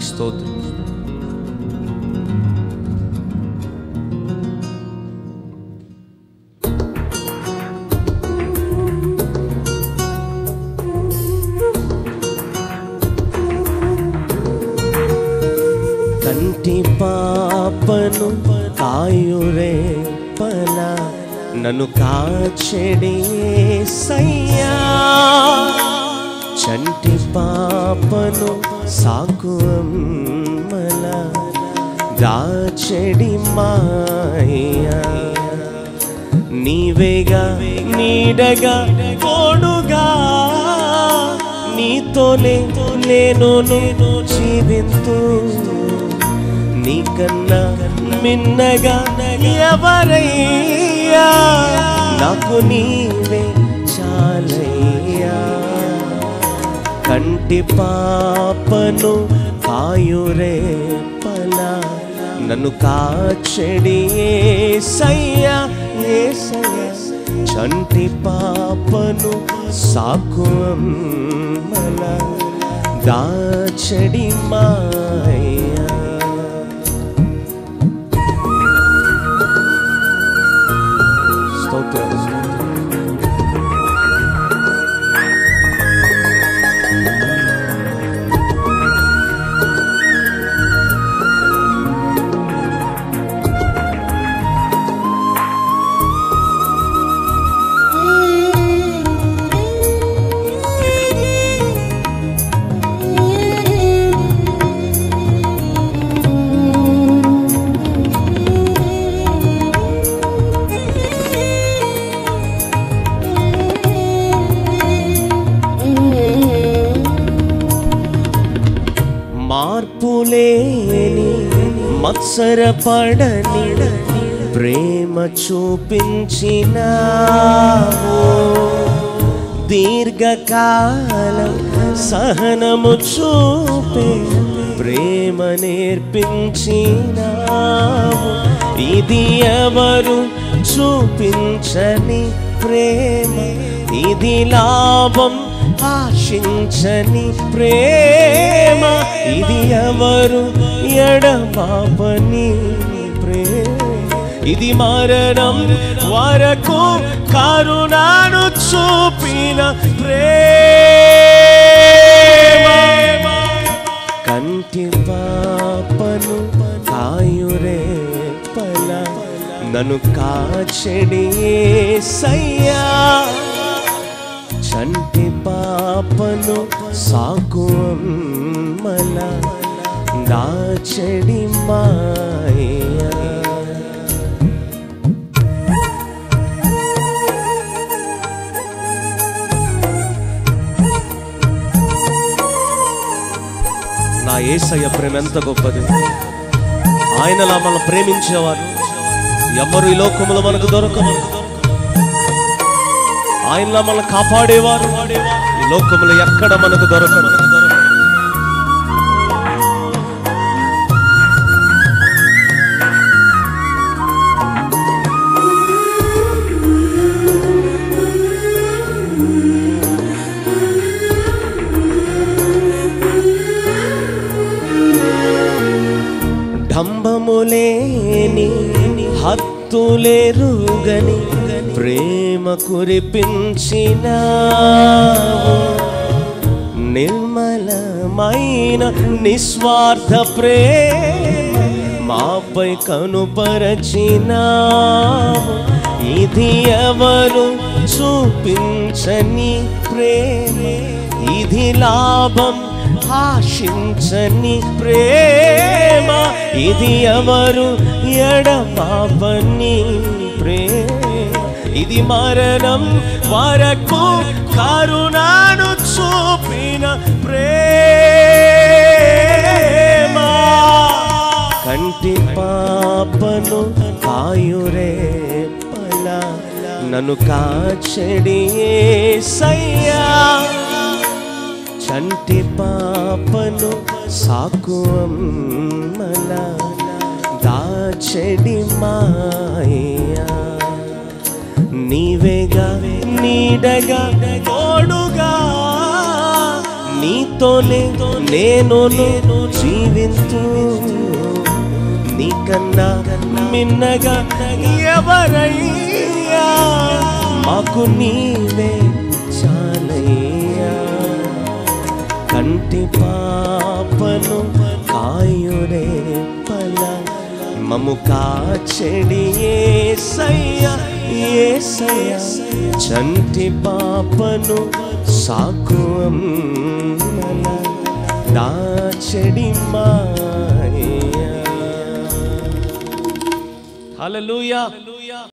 స్తోత్రం కంటి పాపను కాయురే పల నన్ను కాచెడి సయ్యా చంటి పాపను సాకు అమ్మల దాచెడి మాయా నీవేగా నీడగా తోడుగా నీతోనే నేను నేను జీవింతు నీకన్నా మిన్నగా ఎవరయ్యా నాకు నీవే చాలయ్యా కంటి పాపను కాయురే పల నన్ను కాచెడి సయ్యా ఏసయ్యా చంటి పాపను సాకు అమ్మల దాచడి మాయా స్తోత్రం మార్పులేని మత్సరపడని ప్రేమ చూపించినావు దీర్ఘకాలం సహనము చూపే ప్రేమ నేర్పించినావు ఇది ఎవరు చూపించని ప్రేమ ఇది లాభం ఆశించని ప్రేమ ఇది ఎవరు ఎడబాపని ప్రేమ ఇది మరణం వరకు కరుణాను చూపిన ప్రేమ కంటి పాపను కాయురే పల నన్ను కాచెడి సయ్యా చంటి పాపను సాకు అమ్మల దాచెడి మాయా నా ఏసయ్య ప్రేమ ఎంత గొప్పది ఆయనలా మనం ప్రేమించేవారు ఎవరు ఈ లోకములో మనకు దొరకరు ఆయనలా మనం కాపాడేవారు ఈ లోకములో ఎక్కడ మనకు దొరకరు డంబములేని హత్తులేరుగని ప్రేమ కురిపించినావు నిర్మలమైన నిస్వార్థ ప్రేమ మాపై కనుపరచినావు ఇది ఎవరు చూపించని ప్రేమ ఇది లాభం ఆశించని ప్రేమ ఇది ఎవరు ఎడబాపని ప్రేమ ఇది మరణం వరకు కరుణాను చూపిన ప్రేమ కంటి పాపను కాయురే పల నన్ను కాచెడి సయ్యా చంటి పాపను సాకు అమ్మల దాచెడి మాయా నీవేగా నీడగా తోడుగా నీతోనే నేను నేను జీవింతూ నీకన్నా మిన్నగా ఎవరయ్యా మాకు నీవే చాలయ్యా కంటి పాపను కాయురే పల మము కాచెడి ఏసయ్య ఏసయ్య చంటి పాపను సాకు అమ్మల దాచెడి మాయ హల్లెలూయా